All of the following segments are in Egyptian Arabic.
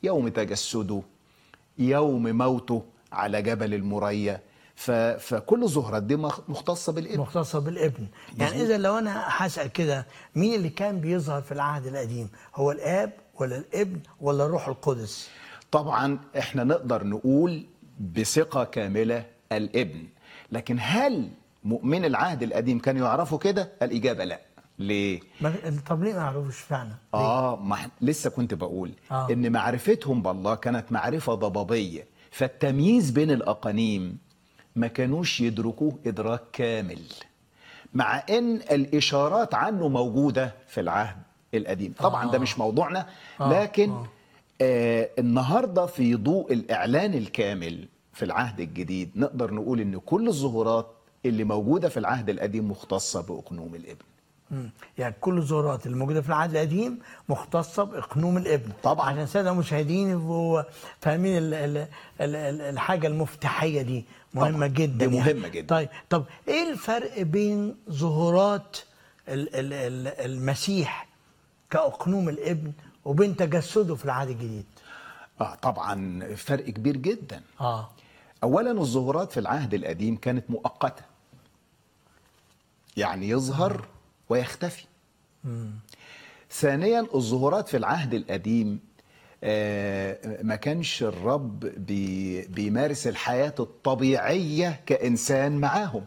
يوم تجسده يوم موته على جبل المريا ف... فكل ظهرات دي مخ- مختصه بالابن مختصة بالابن يعني إذا لو أنا هسأل كده مين اللي كان بيظهر في العهد القديم هو الآب ولا الابن ولا الروح القدس طبعا احنا نقدر نقول بثقه كامله الابن لكن هل مؤمن العهد القديم كانوا يعرفوا كده الاجابه لا ليه ما- طب ليه ما يعرفوش فعلا ليه؟ اه ما إحنا- لسه كنت بقول آه. ان معرفتهم بالله كانت معرفه ضبابيه فالتمييز بين الاقانيم ما كانوش يدركوه ادراك كامل مع ان الاشارات عنه موجوده في العهد القديم طبعا آه. ده مش موضوعنا آه. لكن آه. آه النهارده في ضوء الاعلان الكامل في العهد الجديد نقدر نقول ان كل الظهورات اللي موجوده في العهد القديم مختصه باقنوم الابن مم. يعني كل الظهورات اللي موجوده في العهد القديم مختصه باقنوم الابن طبعاً. عشان الساده المشاهدين يبقوا فاهمين ال ال ال ال الحاجه المفتاحيه دي مهمه طبعاً. جدا دي يعني. مهمة جداً. طيب طب ايه الفرق بين ظهورات ال ال ال المسيح كاقنوم الابن وبين تجسده في العهد الجديد اه طبعا فرق كبير جدا اه اولا الظهورات في العهد القديم كانت مؤقته يعني يظهر ويختفي ثانيا الظهورات في العهد القديم آه، ما كانش الرب بي بيمارس الحياة الطبيعية كإنسان معاهم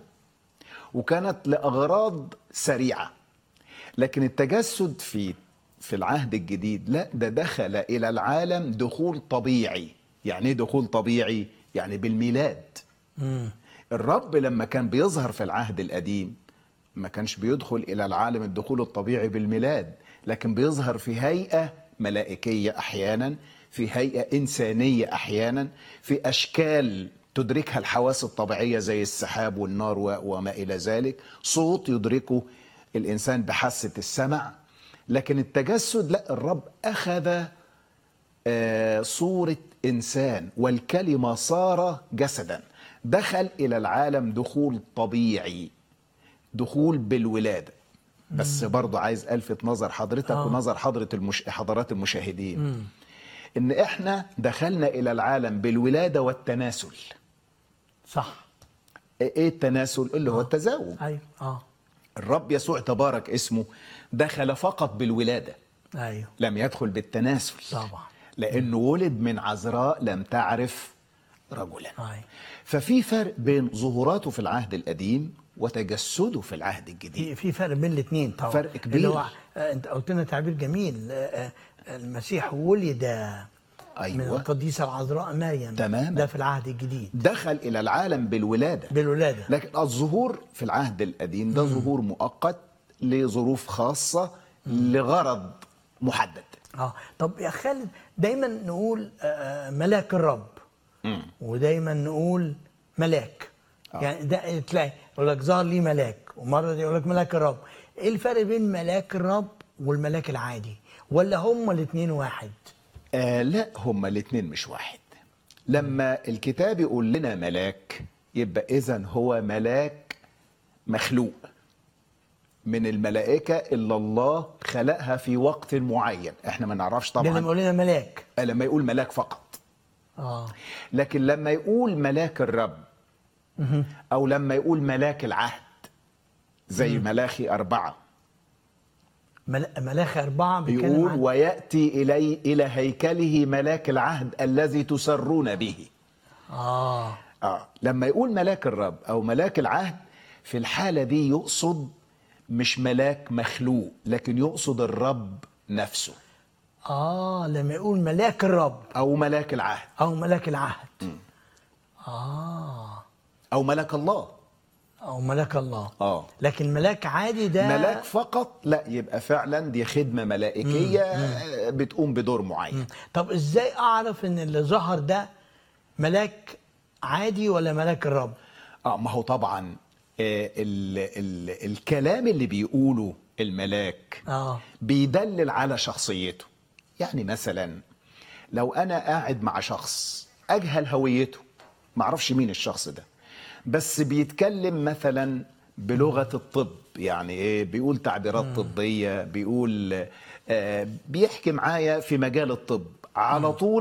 وكانت لأغراض سريعة لكن التجسد في في العهد الجديد لا ده دخل إلى العالم دخول طبيعي يعني ايه دخول طبيعي يعني بالميلاد مم. الرب لما كان بيظهر في العهد القديم ما كانش بيدخل إلى العالم الدخول الطبيعي بالميلاد لكن بيظهر في هيئة ملائكية أحيانا في هيئة إنسانية أحيانا في أشكال تدركها الحواس الطبيعية زي السحاب والنار و- وما إلى ذلك صوت يدركه الإنسان بحاسة السمع لكن التجسد لا الرب أخذ آه، صورة إنسان والكلمة صار جسدا دخل إلى العالم دخول طبيعي دخول بالولادة بس برضو عايز ألفت نظر حضرتك آه. ونظر حضرة المش... حضرات المشاهدين إن إحنا دخلنا إلى العالم بالولادة والتناسل صح إيه التناسل اللي هو التزاوج ايوه اه الرب يسوع تبارك اسمه دخل فقط بالولادة ايوه لم يدخل بالتناسل طبعا لأنه ولد من عذراء لم تعرف رجلا ايوه ففي فرق بين ظهوراته في العهد القديم وتجسده في العهد الجديد في في فرق بين الاثنين طبعا فرق كبير. اللي هو آه، انت قلت لنا تعبير جميل آه، آه، المسيح ولد من أيوة القديسه العذراء مريم تماما. ده في العهد الجديد دخل إلى العالم بالولادة بالولاده لكن الظهور في العهد القديم ده ظهور مؤقت لظروف خاصة لغرض محدد اه طب يا خالد دايما نقول آه، آه، ملاك الرب ودايما نقول ملاك آه. يعني ده تلاقي يقول لك ظهر لي ملاك ومره يقول لك ملاك الرب ايه الفرق بين ملاك الرب والملاك العادي ولا هما الاثنين واحد آه لا هما الاتنين مش واحد لما الكتاب يقول لنا ملاك يبقى إذا هو ملاك مخلوق من الملائكة اللي الله خلقها في وقت معين احنا ما نعرفش ده لما طبعا يقول لنا ملاك لما يقول ملاك فقط اه لكن لما يقول ملاك الرب أو لما يقول ملاك العهد زي ملاخي أربعة مل- ملاخي أربعة بيتكلم يقول عن ويأتي إلي إلى هيكله ملاك العهد الذي تسرون به آه آه. لما يقول ملاك الرب أو ملاك العهد في الحالة دي يقصد مش ملاك مخلوق لكن يقصد الرب نفسه آه لما يقول ملاك الرب أو ملاك العهد أو ملاك العهد آه أو ملاك الله أو ملاك الله آه. لكن ملاك عادي ده ملاك فقط لا يبقى فعلا دي خدمة ملائكية آه، بتقوم بدور معين طب إزاي أعرف إن اللي ظهر ده ملاك عادي ولا ملاك الرب اه ما هو طبعا آه ال ال الكلام اللي بيقوله الملاك آه بيدلل على شخصيته يعني مثلا لو انا قاعد مع شخص اجهل هويته ما اعرفش مين الشخص ده بس بيتكلم مثلا بلغه الطب يعني ايه بيقول تعبيرات طبيه بيقول آه بيحكي معايا في مجال الطب على طول